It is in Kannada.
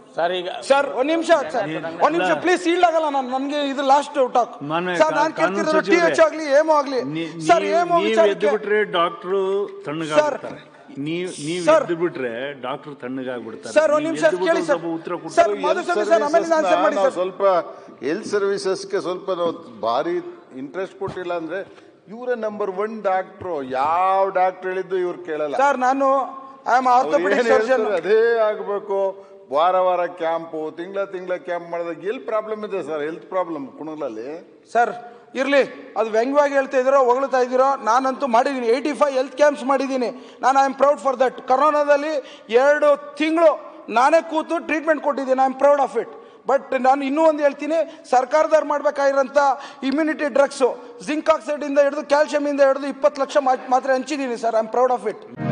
ಸರ್ ಈಗ ಸರ್ ಒಂದ್ ನಿಮಿಷ ಸರ್ ಒಂದ್ ನಿಮಿಷ ಪ್ಲೀಸ್ ಈಲ್ಡ್ ಆಗಲ್ಲ ನಾನು ನನ್ಗೆ ಇದು ಲಾಸ್ಟ್ ಟಾಕ್ ಮಾನ್ಯ ಸರ್ ನಾನು ಕಾನೂನು ಕೇಳ್ತಿರೋದು ಟಿ ಸಚಿವರೇ, ಎಚ್ ಆಗ್ಲಿ ಏಮೋ ಆಗ್ಲಿ ನೀ- ಸರ್ ನೀವ್- ಏಮೋ ನೀವ್ ಎದ್ದು ವಿಚಾರಕ್ಕೆ ಬಿಟ್ರೆ ಡಾಕ್ಟ್ರು ತಣ್ಣಗಾಗ್ಬಿಡ್ತಾರೆ ನೀವ್ ನೀವ್ ಸರ್. ಎದ್ದು ಬಿಟ್ರೆ ಡಾಕ್ಟರ್ ತಣ್ಣಗಾಗ್ಬಿಡ್ತಾರೆ ಸರ್ ಒಂದ್ ನೀವ್ ನಿಮಿಷ ಎದ್ದು ಬಿಟ್ಟು ಕೇಳಿ ಸರ್ ಸ್ವಲ್ಪ ಉತ್ತರ ಕೊಟ್ಟು ಸರ್ ಮಾಧುಸ್ವಾಮಿ ಸರ್ ಆಮೇಲೆ ಆನ್ಸರ್ ಮಾಡಿ ನಾವು ಸರ್ ಸ್ವಲ್ಪ ಹೆಲ್ತ್ ಸರ್ವಿಸಸ್ಗೆ ಸ್ವಲ್ಪ ನಾವು ಭಾರಿ ಇಂಟ್ರೆಸ್ಟ್ ಕೊಟ್ಟಿಲ್ಲ ಅಂದ್ರೆ ಇವರೇ ನಂಬರ್ ಒನ್ ಡಾಕ್ಟ್ರು ಯಾವ ಡಾಕ್ಟರ್ ಹೇಳಿದ್ದು ಇವ್ರು ಕೇಳಲ್ಲ ಸರ್ ನಾನು ಐ ಆಮ್ ಅವ್ರು ಆರ್ಥೋಪೆಡಿಕ್ ಏನ್ ಸರ್ಜನ್ ಹೇಳ್ತಾರೆ ಅದೇ ಆಗ್ಬೇಕು ವಾರ ವಾರ ಕ್ಯಾಂಪು ತಿಂಗಳ ತಿಂಗಳ ಕ್ಯಾಂಪ್ ಮಾಡಿದಾಗ ಎಲ್ಲಿ ಪ್ರಾಬ್ಲಮ್ ಇದೆ ಸರ್ ಹೆಲ್ತ್ ಪ್ರಾಬ್ಲಮ್ ಕುಣಗಳಲ್ಲಿ ಸರ್ ಇರ್ಲಿ ಅದು ವ್ಯಂಗ್ಯವಾಗಿ ಹೇಳ್ತಾ ಇದ್ದೀರೋ ಹೊಗಳ್ತಾ ಇದ್ದೀರೋ ನಾನಂತೂ ಮಾಡಿದ್ದೀನಿ ಏಯ್ಟಿ ಫೈವ್ ಹೆಲ್ತ್ ಕ್ಯಾಂಪ್ಸ್ ಮಾಡಿದ್ದೀನಿ ನಾನು I am proud for that ಕರೋನಾದಲ್ಲಿ ಎರಡು ತಿಂಗಳು ನಾನೇ ಕೂತು ಟ್ರೀಟ್ಮೆಂಟ್ ಕೊಟ್ಟಿದ್ದೀನಿ I am proud of it but ನಾನು ಇನ್ನೂ ಒಂದು ಹೇಳ್ತೀನಿ ಸರ್ಕಾರದವ್ರು ಮಾಡ್ಬೇಕಾಗಿರೋಂಥ ಇಮ್ಯುನಿಟಿ ಡ್ರಗ್ಸು ಜಿಂಕ್ ಆಕ್ಸೈಡಿಂದ ಹಿಡಿದು ಕ್ಯಾಲ್ಶಿಯಮಿಂದ ಹಿಡಿದು ಇಪ್ಪತ್ತು ಲಕ್ಷ ಮಾ- ಮಾತ್ರೆ ಹಂಚಿದ್ದೀನಿ sir I am proud of it